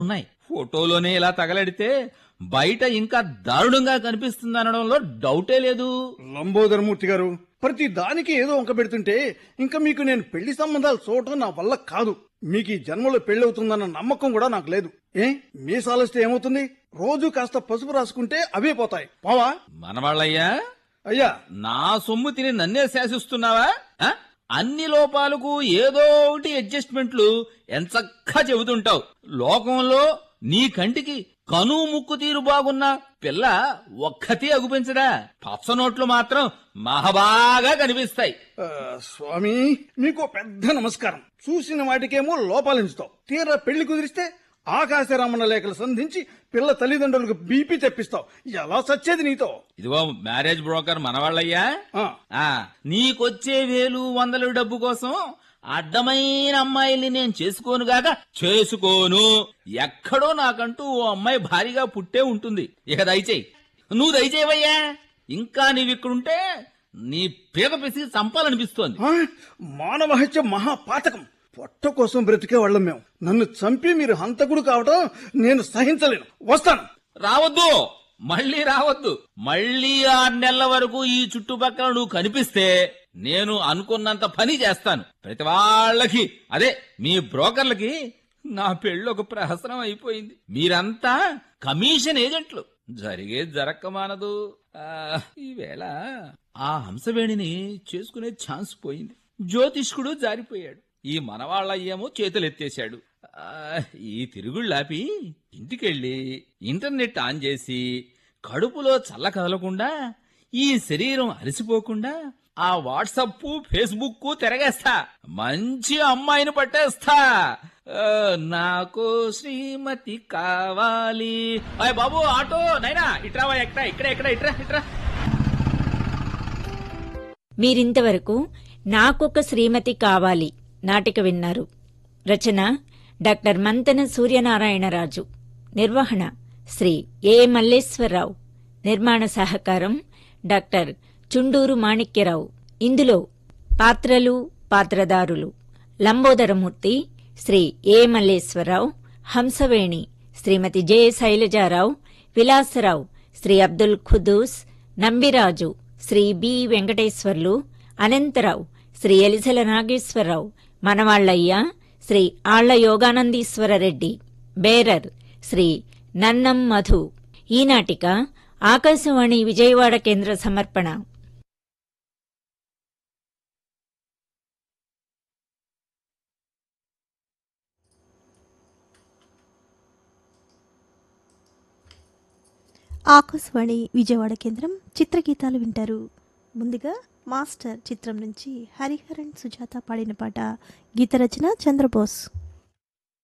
ఉన్నాయి ఫోటోలోనే ఇలా తగలడితే బయట ఇంకా దారుణంగా కనిపిస్తుందనడంలో డౌటే లేదు లంబోదరమూర్తి గారు ప్రతి దానికి ఏదో వంక పెడుతుంటే ఇంకా మీకు నేను పెళ్లి సంబంధాలు చూడటం నా వల్ల కాదు మీకు ఈ జన్మలో పెళ్ళవుతుందన్న నమ్మకం కూడా నాకు లేదు ఏ మీసాలొస్తే ఏమవుతుంది రోజు కాస్త పసుపు రాసుకుంటే అవే పోతాయి పోవా మనవాళ్ళయ్యా అయ్యా నా సొమ్ము తిని నన్నే శాసిస్తున్నావా ఆ? అన్ని లోపాలకు ఏదో ఒకటి అడ్జస్ట్మెంట్లు ఎంచక్కా చెబుతుంటావు లోకంలో నీ కంటికి కను ముక్కు తీరు బాగున్న పిల్ల ఒక్కతి అగుపించదా పచ్చనోట్లు మాత్రం మహబాగా కనిపిస్తాయి ఆ, స్వామి మీకు పెద్ద నమస్కారం చూసిన వాటికేమో లోపాలించుతావు తీరా పెళ్లి కుదిరిస్తే ఆకాశరామన్న లేఖలు సంధించి పిల్ల తల్లిదండ్రులకు బీపీ తెప్పిస్తావు ఎలా సచ్చేది నీతో ఇదిగో మ్యారేజ్ బ్రోకర్ మనవాళ్ళయ్యా ఆ, ఆ నీకొచ్చే వేలు వందల డబ్బు కోసం అడ్డమైన అమ్మాయిల్ని నేను చేసుకోనుగాక చేసుకోను ఎక్కడో నాకంటూ ఓ అమ్మాయి భారీగా పుట్టే ఉంటుంది ఇక దయచేయి నువ్వు దయచేవయ్యా ఇంకా నీవిక్కడుంటే నీ పీక పిసికి చంపాలనిపిస్తోంది ఆ, మానవ హత్య మహాపాతకం పొట్ట కోసం బ్రతికే వాళ్ళం మేము నన్ను చంపి మీరు హంతకుడు కావటం నేను సహించలేను వస్తాను రావద్దు మళ్ళీ రావద్దు మళ్ళీ ఆరు నెలల వరకు ఈ చుట్టుపక్కల నువ్వు కనిపిస్తే నేను అనుకున్నంత పని చేస్తాను ప్రతి వాళ్ళకి అదే మీ బ్రోకర్లకి నా పెళ్ళి ఒక ప్రహసనం అయిపోయింది మీరంతా కమిషన్ ఏజెంట్లు జరిగేది జరక్క మానదు ఆ, ఈవేళ ఆ హంసవేణిని చేసుకునే ఛాన్స్ పోయింది జ్యోతిష్కుడు జారిపోయాడు ఈ మనవాళ్ళయ్యేమో చేతులెత్తేశాడు ఆ, ఈ తిరుగుళ్ళాపి ఇంటికెళ్ళి ఇంటర్నెట్ ఆన్ చేసి కడుపులో చల్ల కదలకుండా ఈ శరీరం అలసిపోకుండా ఆ వాట్సప్ ఫేస్బుక్ తిరగేస్తా మంచి అమ్మాయిని పట్టేస్తా ఆ, నాకు శ్రీమతి కావాలి అయ్య బాబు ఆటో నైనా ఇట్రావా ఎక్కడ ఇక్కడ ఇక్కడ ఇట్రా ఇట్రా మీరింతవరకు నాకొక శ్రీమతి కావాలి నాటిక విన్నారు రచన డాక్టర్ మంతన సూర్యనారాయణరాజు నిర్వహణ శ్రీ ఏ మల్లేశ్వరరావు నిర్మాణ సహకారం డాక్టర్ చుండూరు మాణిక్యరావు ఇందులో పాత్రలు పాత్రదారులు Lambodaramurthy Shri A Malleswararao Hamsaveni Shrimati J Sailajarao Vilasrao Shri Abdul Khudus Nambiraju Shri B Venkateswarlu Anantharao Shri Elisala Nageswararao Manavallayya Shri Alla Yoganandeeswara Reddy bearer Shri Nannam Madhu ఈ నాటిక ఆకాశవాణి విజయవాడ కేంద్ర సమర్పణ ఆకాశవాణి విజయవాడ కేంద్రం చిత్రగీతాలు వింటారు ముందుగా మాస్టర్ చిత్రం నుంచి హరిహరన్ సుజాత పాడిన పాట గీత రచన చంద్రబోస్